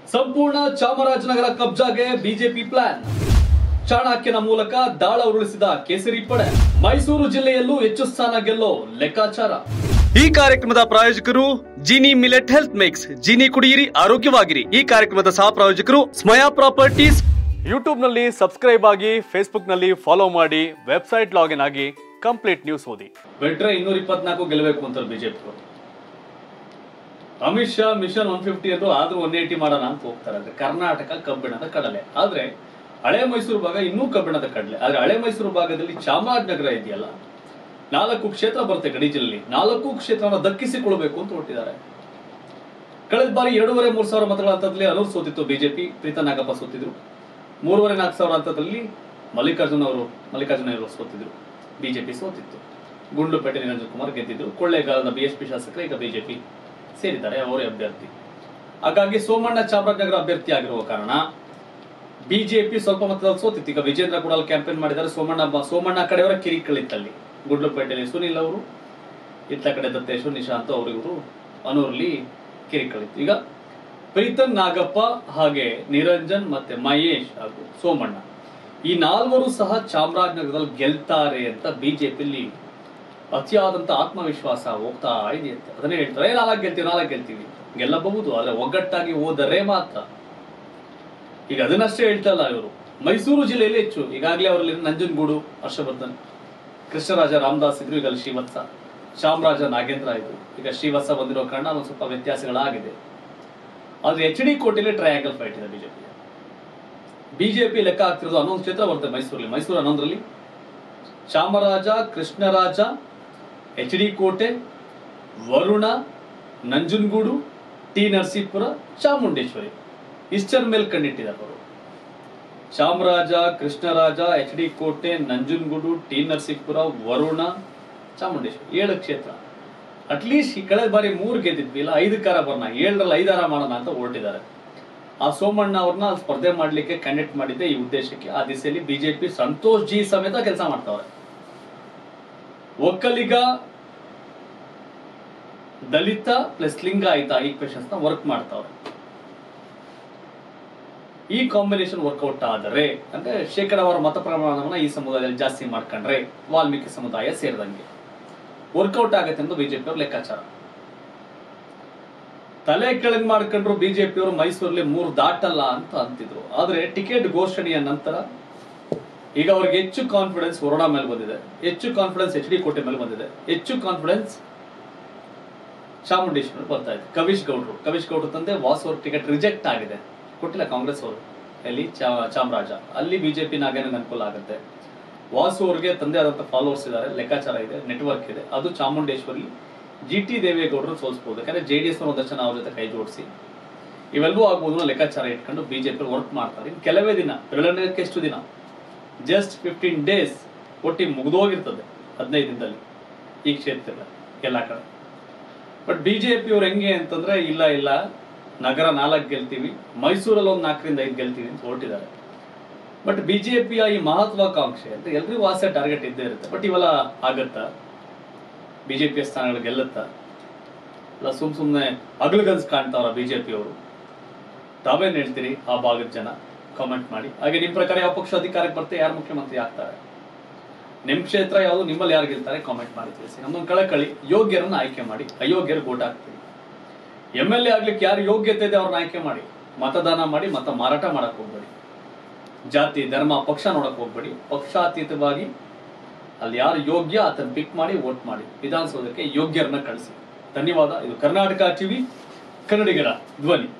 ಸಂಪೂರ್ಣ Chamarajanagar ಕಬ್ಜಾಗೆ BJP plan ಚಾಣಕ್ಯನ ಮೂಲಕ ದಾಳ ಉರುಳಿಸಿದ ಕೇಸರಿ ಪಡೆ ಮೈಸೂರು ಜಿಲ್ಲೆಯಲ್ಲೂ ಹೆಚ್ಚು ಸ್ಥಾನ ಗೆಲ್ಲೋ ಲೆಕ್ಕಾಚಾರ ಈ ಕಾರ್ಯಕ್ರಮದ ಪ್ರಾಯೋಜಕರು Jini millet health mix Jini ಕುಡಿಯಿರಿ ಆರೋಗ್ಯವಾಗಿರಿ ಈ ಕಾರ್ಯಕ್ರಮದ ಸಹ ಪ್ರಾಯೋಜಕರು ಸ್ಮಯಾ ಪ್ರಾಪರ್ಟೀಸ್ ಯೂಟ್ಯೂಬ್ ನಲ್ಲಿ ಸಬ್ಸ್ಕ್ರೈಬ್ ಆಗಿ ಫೇಸ್ಬುಕ್ ನಲ್ಲಿ ಫಾಲೋ ಮಾಡಿ ವೆಬ್ಸೈಟ್ ಲಾಗಿನ್ ಆಗಿ ಕಂಪ್ಲೀಟ್ ನ್ಯೂಸ್ ಓದಿ ಬಿಟ್ರೆ ಇನ್ನೂರ ಇಪ್ಪತ್ನಾಲ್ಕು ಗೆಲ್ಲಬೇಕು ಅಂತಾರೆ ಬಿಜೆಪಿ ಅವರು Amit Shah mission one fifty ಅಂದ್ರು ಆದ್ರೂ ಒನ್ ಏಟಿ ಮಾಡೋಣ ಅಂತ ಹೋಗ್ತಾರೆ ಅಂದ್ರೆ ಕರ್ನಾಟಕ ಕಬ್ಬಿಣದ ಕಡಲೆ ಆದ್ರೆ ಹಳೆ ಮೈಸೂರು ಭಾಗ ಇನ್ನೂ ಕಬ್ಬಿಣದ ಕಡಲೆ ಆದ್ರೆ ಹಳೆ ಮೈಸೂರು ಭಾಗದಲ್ಲಿ ಚಾಮರಾಜನಗರ ಇದೆಯಲ್ಲ ನಾಲ್ಕು ಕ್ಷೇತ್ರ ಬರುತ್ತೆ ಗಡಿ ಜಿಲ್ಲೆಯಲ್ಲಿ ನಾಲ್ಕು ಕ್ಷೇತ್ರವನ್ನು ದಕ್ಕಿಸಿಕೊಳ್ಬೇಕು ಅಂತ ಹೊರಟಿದ್ದಾರೆ ಕಳೆದ ಬಾರಿ ಎರಡೂವರೆ ಮೂರು ಸಾವಿರ ಮತಗಳ ಹಂತದಲ್ಲಿ ಅನೂರ್ ಸೋತಿತ್ತು ಬಿಜೆಪಿ ಪ್ರೀತ ನಾಗಪ್ಪ ಸೋತಿದ್ರು ಮೂರುವರೆ ನಾಲ್ಕು ಸಾವಿರ ಹಂತದಲ್ಲಿ ಮಲ್ಲಿಕಾರ್ಜುನ ಅವರು ಮಲ್ಲಿಕಾರ್ಜುನ ಅವರು ಸೋತಿದ್ರು ಬಿಜೆಪಿ ಸೋತಿತ್ತು ಗುಂಡ್ಲುಪೇಟೆ ನಿರಂಜನ್ ಕುಮಾರ್ ಗೆದ್ದಿದ್ರು ಕೊಳ್ಳೇಗಾಲದ ಬಿಎಸ್ಪಿ ಶಾಸಕರು ಈಗ ಬಿಜೆಪಿ ಸೇರಿದ್ದಾರೆ ಅವರೇ ಅಭ್ಯರ್ಥಿ ಹಾಗಾಗಿ ಸೋಮಣ್ಣ ಚಾಮರಾಜನಗರ ಅಭ್ಯರ್ಥಿ ಆಗಿರುವ ಕಾರಣ ಬಿಜೆಪಿ ಸ್ವಲ್ಪ ಮತದಲ್ಲಿ ಸೋತಿತ್ತು ಈಗ ವಿಜೇಂದ್ರ ಕೂಡ ಅಲ್ಲಿ ಕ್ಯಾಂಪೇನ್ ಮಾಡಿದ್ದಾರೆ ಸೋಮಣ್ಣ ಬ- ಸೋಮಣ್ಣ ಕಡೆಯವರ ಕಿರಿಕಳಿತ್ತಲ್ಲಿ ಗುಡ್ಲುಪೇಟೆಯಲ್ಲಿ ಸುನಿಲ್ ಅವರು ಇತ್ತ ಕಡೆ ದತ್ತೇಶ್ವರ್ ನಿಶಾಂತ್ ಅವರು ಇವರು ಅನೂರ್ಲಿ ಕಿರಿಕಳಿತ್ತು ಈಗ ಪ್ರೀತನ್ ನಾಗಪ್ಪ ಹಾಗೆ ನಿರಂಜನ್ ಮತ್ತೆ ಮಹೇಶ್ ಹಾಗೂ ಸೋಮಣ್ಣ ಈ ನಾಲ್ವರು ಸಹ ಚಾಮರಾಜನಗರದಲ್ಲಿ ಗೆಲ್ತಾರೆ ಅಂತ ಬಿಜೆಪಿಲಿ ಅತಿಯಾದಂತ ಆತ್ಮವಿಶ್ವಾಸ ಹೋಗ್ತಾ ಇದೆಯಂತೆ ಅದನ್ನೇ ಹೇಳ್ತಾರೆ "ಏ, ನಾಲ್ಕು ಗೆಲ್ತೀವಿ ನಾಲ್ಕು ಗೆಲ್ತೀವಿ ಗೆಲ್ಲಬಹುದು ಆದ್ರೆ ಒಗ್ಗಟ್ಟಾಗಿ ಹೋದರೆ ಮಾತ್ರ ಈಗ ಅದನ್ನಷ್ಟೇ ಹೇಳ್ತಲ್ಲ ಇವರು ಮೈಸೂರು ಜಿಲ್ಲೆಯಲ್ಲಿ ಹೆಚ್ಚು ಈಗಾಗಲೇ ಅವರಲ್ಲಿ ನಂಜನಗೂಡು ಹರ್ಷವರ್ಧನ್ ಕೃಷ್ಣರಾಜ ರಾಮದಾಸ್ ಇದ್ರು ಈಗ ಅಲ್ಲಿ ಶ್ರೀವತ್ಸ ಚಾಮರಾಜ ನಾಗೇಂದ್ರ ಇದ್ರು ಈಗ ಶ್ರೀವತ್ಸ ಬಂದಿರೋ ಕಾರಣ ಒಂದು ಸ್ವಲ್ಪ ವ್ಯತ್ಯಾಸಗಳಾಗಿದೆ ಆದ್ರೆ ಎಚ್ ಡಿ ಕೋಟೆಯಲ್ಲಿ ಟ್ರಯಾಂಗಲ್ ಫೈಟ್ ಇದೆ ಬಿಜೆಪಿ ಬಿಜೆಪಿ ಲೆಕ್ಕ ಆಗ್ತಿರೋದು ಹನ್ನೊಂದು ಕ್ಷೇತ್ರ ಬರುತ್ತೆ ಮೈಸೂರಲ್ಲಿ ಮೈಸೂರು ಹನ್ನೊಂದರಲ್ಲಿ Chamaraja Krishnaraja H D Kote Varuna Nanjangud T Narasipura Chamundeshwari ಇಷ್ಟರ ಮೇಲೆ ಕಣ್ಣಿಟ್ಟಿದ್ದಾರೆ ಅವರು Chamaraja Krishnaraja H D Kote Nanjangud T Narasipura Varuna Chamundeshwari ಏಳು ಕ್ಷೇತ್ರ ಅಟ್ಲೀಸ್ಟ್ ಈ ಕಳೆದ ಬಾರಿ ಮೂರು ಗೆದ್ದಿದ್ವಿ ಇಲ್ಲ ಐದು ಕಾರ ಬರೋಣ ಏಳರಲ್ಲಿ ಐದಾರ ಮಾಡೋಣ ಅಂತ ಹೊರಟಿದ್ದಾರೆ ಆ ಸೋಮಣ್ಣ ಅವ್ರನ್ನ ಸ್ಪರ್ಧೆ ಮಾಡ್ಲಿಕ್ಕೆ ಕ್ಯಾಂಡಿಡೇಟ್ ಮಾಡಿದ್ದೆ ಈ ಉದ್ದೇಶಕ್ಕೆ ಆ ದಿಸೆಯಲ್ಲಿ ಬಿಜೆಪಿ ಸಂತೋಷ್ ಜಿ ಸಮೇತ ಕೆಲಸ ಮಾಡ್ತಾವ್ರೆ ಒಕ್ಕಲಿಗ ದಲಿತ ಪ್ಲಸ್ ಲಿಂಗಾಯತ ಈಕ್ವೇಶನ್ಸ್ ನ ವರ್ಕ್ ಮಾಡ್ತಾವ್ರೆ ಈ ಕಾಂಬಿನೇಷನ್ ವರ್ಕೌಟ್ ಆದರೆ ಅಂದ್ರೆ ಶೇಕಡಾವಾರು ಮತ ಪ್ರಮಾಣವನ್ನ ಈ ಸಮುದಾಯದಲ್ಲಿ ಜಾಸ್ತಿ ಮಾಡ್ಕೊಂಡ್ರೆ ವಾಲ್ಮೀಕಿ ಸಮುದಾಯ ಸೇರಿದಂಗೆ ವರ್ಕೌಟ್ ಆಗತ್ತೆ ಎಂದು ಬಿಜೆಪಿ ಅವ್ರ ಲೆಕ್ಕಾಚಾರ ತಲೆ ಕೆಳಗ್ ಮಾಡ್ಕೊಂಡ್ರು ಬಿಜೆಪಿ ಅವರು ಮೈಸೂರಲ್ಲಿ ಮೂರು ದಾಟಲ್ಲ ಅಂತ ಅಂತಿದ್ರು ಆದ್ರೆ ಟಿಕೆಟ್ ಘೋಷಣೆಯ ನಂತರ ಈಗ ಅವ್ರಿಗೆ ಹೆಚ್ಚು ಕಾನ್ಫಿಡೆನ್ಸ್ ವರುಣ ಮೇಲೆ ಬಂದಿದೆ ಹೆಚ್ಚು ಕಾನ್ಫಿಡೆನ್ಸ್ ಎಚ್ ಡಿ ಕೋಟೆ ಮೇಲೆ ಬಂದಿದೆ ಹೆಚ್ಚು ಕಾನ್ಫಿಡೆನ್ಸ್ ಚಾಮುಂಡೇಶ್ವರಿ ಬರ್ತಾ ಇದೆ ಕವಿಶ್ ಗೌಡ್ರು ಕವಿಶ್ ಗೌಡ್ರು ತಂದೆ ವಾಸು ಅವ್ರ ಟಿಕೆಟ್ ರಿಜೆಕ್ಟ್ ಆಗಿದೆ ಕೊಟ್ಟಿಲ್ಲ ಕಾಂಗ್ರೆಸ್ ಅವರು ಎಲ್ಲಿ ಚಾ- ಚಾಮರಾಜ ಅಲ್ಲಿ ಬಿಜೆಪಿ ನಾಗೇನ ಅನುಕೂಲ ಆಗುತ್ತೆ ವಾಸು ಅವ್ರಿಗೆ ತಂದೆ ಆದಂತ ಫಾಲೋವರ್ಸ್ ಇದ್ದಾರೆ ಲೆಕ್ಕಾಚಾರ ಇದೆ ನೆಟ್ವರ್ಕ್ ಇದೆ ಅದು ಚಾಮುಂಡೇಶ್ವರಿ ಜಿ ಟಿ ದೇವೇಗೌಡರು ಸೋಲಿಸಬಹುದು ಯಾಕಂದ್ರೆ ಜೆ ಡಿ ಎಸ್ ಒಂದಷ್ಟು ಜನ ಅವ್ರ ಜೊತೆ ಕೈ ಜೋಡಿಸಿ ಇವೆಲ್ಲವೂ ಆಗ್ಬೋದು ಅನ್ನೋ ಲೆಕ್ಕಾಚಾರ ಇಟ್ಕೊಂಡು ಬಿಜೆಪಿ ವರ್ಕ್ ಮಾಡ್ತಾರೆ ಇನ್ನು ಕೆಲವೇ ದಿನ ಬೆಳವಣಿಗೆಗೆ ಎಷ್ಟು ದಿನ ಜಸ್ಟ್ ಫಿಫ್ಟೀನ್ ಡೇಸ್ ಒಟ್ಟಿ ಮುಗಿದೋಗಿರ್ತದೆ ಹದಿನೈದು ದಿನದಲ್ಲಿ ಈ ಕ್ಷೇತ್ರ ಎಲ್ಲ ಕಡೆ ಬಟ್ ಬಿಜೆಪಿ ಅವ್ರು ಹೆಂಗೆ ಅಂತಂದ್ರೆ ಇಲ್ಲ ಇಲ್ಲ ನಗರ ನಾಲ್ಕು ಗೆಲ್ತೀವಿ ಮೈಸೂರಲ್ಲಿ ಒಂದು ನಾಲ್ಕರಿಂದ ಐದು ಗೆಲ್ತೀವಿ ಅಂತ ಹೊರಟಿದ್ದಾರೆ ಬಟ್ ಬಿಜೆಪಿಯ ಈ ಮಹತ್ವಾಕಾಂಕ್ಷೆ ಅಂತ ಎಲ್ರಿಗೂ ಆಸೆ ಟಾರ್ಗೆಟ್ ಇದ್ದೇ ಇರುತ್ತೆ ಬಟ್ ಇವೆಲ್ಲ ಆಗತ್ತಾ ಬಿಜೆಪಿಯ ಸ್ಥಾನಗಳು ಗೆಲ್ಲುತ್ತಾ ಇಲ್ಲ ಸುಮ್ ಸುಮ್ನೆ ಅಗಲಗನ್ಸ್ ಕಾಣ್ತಾವ್ರ ಬಿಜೆಪಿ ಅವರು ತಾವೇನ್ ಹೇಳ್ತೀರಿ ಆ ಭಾಗದ ಜನ ಕಾಮೆಂಟ್ ಮಾಡಿ ಹಾಗೆ ನಿಮ್ ಪ್ರಕಾರ ಯಾವ ಪಕ್ಷ ಅಧಿಕಾರಕ್ಕೆ ಬರ್ತೆ ಯಾರು ಮುಖ್ಯಮಂತ್ರಿ ಆಗ್ತಾರೆ ನಿಮ್ ಕ್ಷೇತ್ರ ಯಾವುದು ನಿಮ್ಮಲ್ಲಿ ಯಾರು ಗೆಲ್ತಾರೆ ಕಾಮೆಂಟ್ ಮಾಡಿ ತಿಳಿಸಿ ನಮ್ಮೊಂದು ಕಳಕಳಿ ಯೋಗ್ಯರನ್ನ ಆಯ್ಕೆ ಮಾಡಿ ಅಯೋಗ್ಯರು ಓಟ್ ಹಾಕ್ತೀವಿ ಎಂ ಎಲ್ ಎ ಆಗ್ಲಿಕ್ಕೆ ಯಾರು ಯೋಗ್ಯತೆ ಇದೆ ಅವ್ರನ್ನ ಆಯ್ಕೆ ಮಾಡಿ ಮತದಾನ ಮಾಡಿ ಮತ ಮಾರಾಟ ಮಾಡಕ್ ಹೋಗ್ಬೇಡಿ ಜಾತಿ ಧರ್ಮ ಪಕ್ಷ ನೋಡಕ್ ಹೋಗ್ಬೇಡಿ ಪಕ್ಷಾತೀತವಾಗಿ ಅಲ್ಲಿ ಯಾರು ಯೋಗ್ಯ ಅದನ್ನ ಪಿಕ್ ಮಾಡಿ ವೋಟ್ ಮಾಡಿ ವಿಧಾನಸೌಧಕ್ಕೆ ಯೋಗ್ಯರನ್ನ ಕಳಿಸಿ ಧನ್ಯವಾದ ಇದು ಕರ್ನಾಟಕ ಟಿವಿ ಕನ್ನಡಿಗರ ಧ್ವನಿ